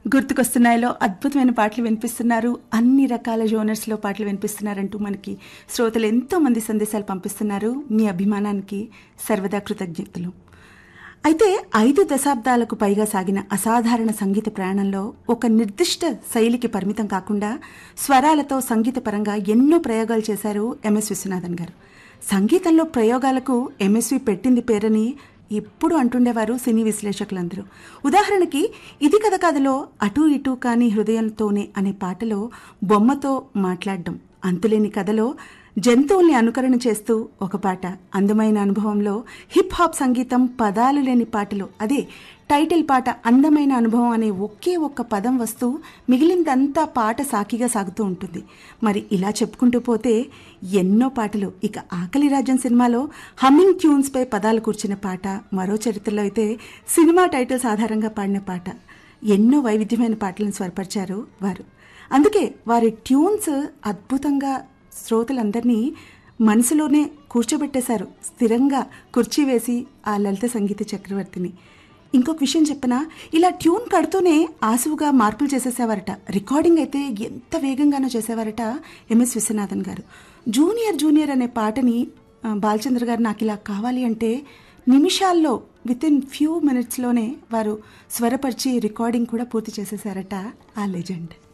గుర్తుకొస్తున్నాయిలో అద్భుతమైన పాటలు వినిపిస్తున్నారు అన్ని రకాల జోనర్స్లో పాటలు వినిపిస్తున్నారంటూ మనకి శ్రోతలు ఎంతో మంది సందేశాలు పంపిస్తున్నారు మీ అభిమానానికి సర్వదా కృతజ్ఞతలు అయితే ఐదు దశాబ్దాలకు పైగా సాగిన అసాధారణ సంగీత ప్రయాణంలో ఒక నిర్దిష్ట శైలికి పరిమితం కాకుండా స్వరాలతో సంగీత పరంగా ఎన్నో ప్రయోగాలు చేశారు ఎంఎస్ విశ్వనాథన్ గారు సంగీతంలో ప్రయోగాలకు ఎంఎస్వి పెట్టింది పేరని ఎప్పుడు అంటుండేవారు సినీ విశ్లేషకులందరూ ఉదాహరణకి ఇది కథ కథలో అటూ ఇటూ కాని హృదయంతోనే అనే పాటలో బొమ్మతో మాట్లాడడం అంతులేని కథలో జంతువుల్ని అనుకరణ చేస్తూ ఒక పాట అందమైన అనుభవంలో హిప్ హాప్ సంగీతం పదాలు లేని పాటలు అదే టైటిల్ పాట అందమైన అనుభవం అనే ఒకే ఒక్క పదం వస్తూ మిగిలిందంతా పాట సాకిగా సాగుతూ ఉంటుంది మరి ఇలా చెప్పుకుంటూ పోతే ఎన్నో పాటలు ఇక ఆకలి రాజ్యం సినిమాలో హమ్మింగ్ ట్యూన్స్పై పదాలు కూర్చిన పాట మరో చరిత్రలో అయితే సినిమా టైటిల్స్ ఆధారంగా పాడిన పాట ఎన్నో వైవిధ్యమైన పాటలను స్వరపరిచారు వారు అందుకే వారి ట్యూన్స్ అద్భుతంగా శ్రోతలందరినీ మనసులోనే కూర్చోబెట్టేశారు స్థిరంగా కుర్చీ వేసి ఆ లలిత సంగీత చక్రవర్తిని ఇంకొక విషయం చెప్పనా ఇలా ట్యూన్ కడుతూనే ఆసువుగా మార్పులు చేసేసేవారట రికార్డింగ్ అయితే ఎంత వేగంగానో చేసేవారట ఎంఎస్ విశ్వనాథన్ గారు జూనియర్ జూనియర్ అనే పాటని ఆ, బాలచంద్ర గారు నాకు ఇలా కావాలి అంటే నిమిషాల్లో విత్ ఇన్ ఫ్యూ మినిట్స్లోనే వారు స్వరపరిచి రికార్డింగ్ కూడా పూర్తి చేసేసారట ఆ లెజెండ్